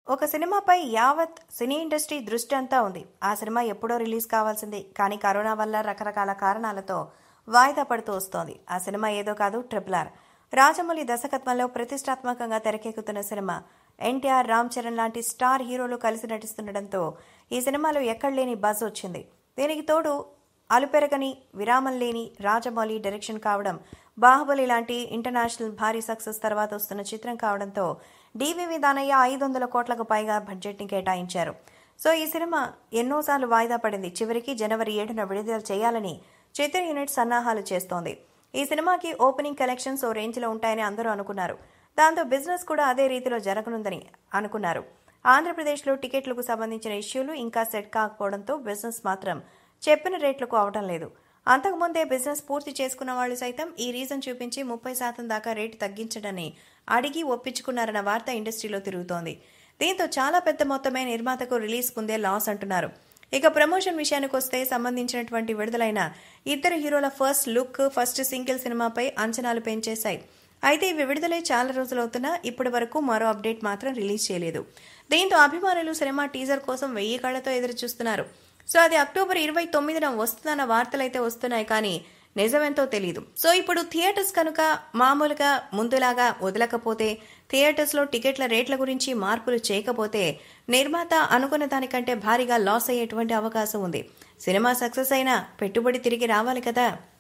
ఒక సినిమాపై యావత్ సినీ ఇండస్ట్రీ దృష్టి అంతా ఉంది ఆ సినిమా ఎప్పుడో రిలీజ్ కావాల్సిందే కానీ కరోనా వల్ల రకరకాల కారణాలతో వాయిదా పడుతూ వస్తోంది ఆ సినిమా ఏదో కాదు ట్రిపుల్ ఆర్ రాజమౌళి దర్శకత్వంలో ప్రతిష్టాత్మకంగా తెరకెక్కుతున్న సినిమా ఎన్టీఆర్ రామ్ చరణ్ లాంటి స్టార్ హీరోలు కలిసి నటిస్తుండటంతో ఈ సినిమాలో ఎక్కడలేని బజ్ వచ్చింది దీనికి తోడు అలుపెరగని విరామం లేని రాజమౌళి డైరెక్షన్ కావడం బాహుబలి లాంటి ఇంటర్నేషనల్ భారీ సక్సెస్ తర్వాత వస్తున్న చిత్రం కావడంతో డివివి దానయ్య ఐదు వందల కోట్లకు పైగా బడ్జెట్ని కేటాయించారు సో ఈ సినిమా ఎన్నోసార్లు వాయిదా పడింది చివరికి జనవరి ఏడున విడుదల చేయాలని చిత్ర యూనిట్ సన్నాహాలు చేస్తోంది ఈ సినిమాకి ఓపెనింగ్ కలెక్షన్స్ ఓ రేంజ్లో ఉంటాయని అందరూ అనుకున్నారు దాంతో బిజినెస్ కూడా అదే రీతిలో జరగనుందని అనుకున్నారు ఆంధ్రప్రదేశ్లో టికెట్లకు సంబంధించిన ఇష్యూలు ఇంకా సెట్ కాకపోవడంతో బిజినెస్ మాత్రం చెప్పిన రేట్లకు అవటం లేదు అంతకుముందే బిజినెస్ పూర్తి చేసుకున్న వాళ్ళు సైతం ఈ రీజన్ చూపించి ముప్పై శాతం దాకా రేటు తగ్గించడని అడిగి ఒప్పించుకున్నారన్న వార్త ఇండస్ట్రీలో తిరుగుతోంది దీంతో చాలా పెద్ద మొత్తమే నిర్మాతకు రిలీజ్ ముందే లాస్ అంటున్నారు ఇక ప్రమోషన్ విషయానికి వస్తే సంబంధించినటువంటి విడుదలైన ఇద్దరు హీరోల ఫస్ట్ లుక్ ఫస్ట్ సింగిల్ సినిమాపై అంచనాలు పెంచేశాయి అయితే ఇవి విడుదలై చాలా రోజులవుతున్నా ఇప్పటి వరకు మరో అప్డేట్ మాత్రం రిలీజ్ చేయలేదు దీంతో అభిమానులు సినిమా టీజర్ కోసం వెయ్యి కళ్లతో ఎదురు చూస్తున్నారు సో అది అక్టోబర్ ఇరవై తొమ్మిదిన వస్తుందన్న వార్తలైతే వస్తున్నాయి కానీ నిజమెంతో తెలియదు సో ఇప్పుడు థియేటర్స్ కనుక మామూలుగా ముందులాగా వదలకపోతే థియేటర్స్లో టికెట్ల రేట్ల గురించి మార్పులు చేయకపోతే నిర్మాత అనుకున్న దానికంటే భారీగా లాస్ అయ్యేటువంటి అవకాశం ఉంది సినిమా సక్సెస్ అయినా పెట్టుబడి తిరిగి రావాలి కదా